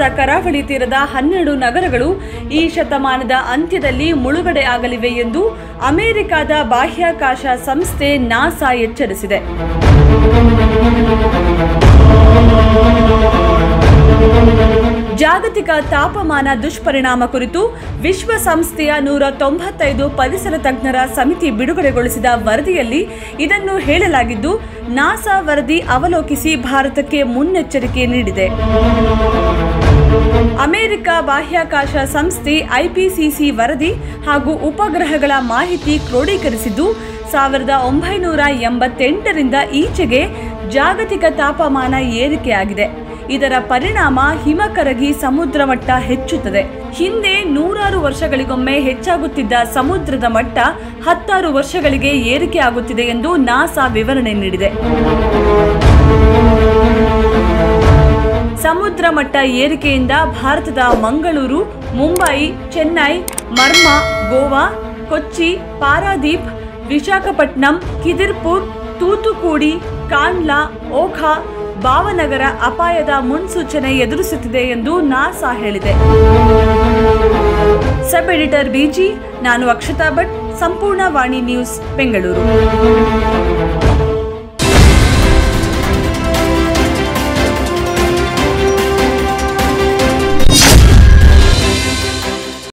ಕರಾವಳಿ ತೀರದ ಹನ್ನೆರಡು ನಗರಗಳು ಈ ಶತಮಾನದ ಅಂತ್ಯದಲ್ಲಿ ಮುಳುಗಡೆ ಆಗಲಿವೆ ಎಂದು ಅಮೆರಿಕದ ಬಾಹ್ಯಾಕಾಶ ಸಂಸ್ಥೆ ನಾಸಾ ಎಚ್ಚರಿಸಿದೆ ಜಾಗತಿಕ ತಾಪಮಾನ ದುಷ್ಪರಿಣಾಮ ಕುರಿತು ವಿಶ್ವಸಂಸ್ಥೆಯ ನೂರ ತೊಂಬತ್ತೈದು ಪರಿಸರ ತಜ್ಞರ ಸಮಿತಿ ಬಿಡುಗಡೆಗೊಳಿಸಿದ ವರದಿಯಲ್ಲಿ ಇದನ್ನು ಹೇಳಲಾಗಿದ್ದು ನಾಸಾ ವರದಿ ಅವಲೋಕಿಸಿ ಭಾರತಕ್ಕೆ ಮುನ್ನೆಚ್ಚರಿಕೆ ನೀಡಿದೆ ಅಮೆರಿಕ ಬಾಹ್ಯಾಕಾಶ ಸಂಸ್ಥೆ ಐಪಿಸಿಸಿ ವರದಿ ಹಾಗೂ ಉಪಗ್ರಹಗಳ ಮಾಹಿತಿ ಕ್ರೋಢೀಕರಿಸಿದ್ದು ಸಾವಿರದ ಒಂಬೈನೂರ ಎಂಬತ್ತೆಂಟರಿಂದ ಈಚೆಗೆ ಜಾಗತಿಕ ತಾಪಮಾನ ಏರಿಕೆಯಾಗಿದೆ ಇದರ ಪರಿಣಾಮ ಹಿಮ ಕರಗಿ ಸಮುದ್ರ ಮಟ್ಟ ಹೆಚ್ಚುತ್ತದೆ ಹಿಂದೆ ನೂರಾರು ವರ್ಷಗಳಿಗೊಮ್ಮೆ ಹೆಚ್ಚಾಗುತ್ತಿದ್ದ ಸಮುದ್ರದ ಮಟ್ಟ ಹತ್ತಾರು ವರ್ಷಗಳಿಗೆ ಏರಿಕೆಯಾಗುತ್ತಿದೆ ಎಂದು ನಾಸಾ ವಿವರಣೆ ನೀಡಿದೆ ಸಮುದ್ರ ಮಟ್ಟ ಏರಿಕೆಯಿಂದ ಭಾರತದ ಮಂಗಳೂರು ಮುಂಬೈ ಚೆನ್ನೈ ಮರ್ಮಾ ಗೋವಾ ಕೊಚ್ಚಿ ಪಾರಾದೀಪ್ ವಿಶಾಖಪಟ್ನಂ ಕಿದಿರ್ಪುರ್ ತೂತುಕೂಡಿ ಕಾಂಡ್ಲಾ ಓಖಾ ಭಾವನಗರ ಅಪಾಯದ ಮುನ್ಸೂಚನೆ ಎದುರಿಸುತ್ತಿದೆ ಎಂದು ನಾಸಾ ಹೇಳಿದೆ ಸಬ್ ಎಡಿಟರ್ ಬಿಜಿ ನಾನು ಅಕ್ಷತಾ ಭಟ್ ಸಂಪೂರ್ಣ ವಾಣಿ ನ್ಯೂಸ್ ಬೆಂಗಳೂರು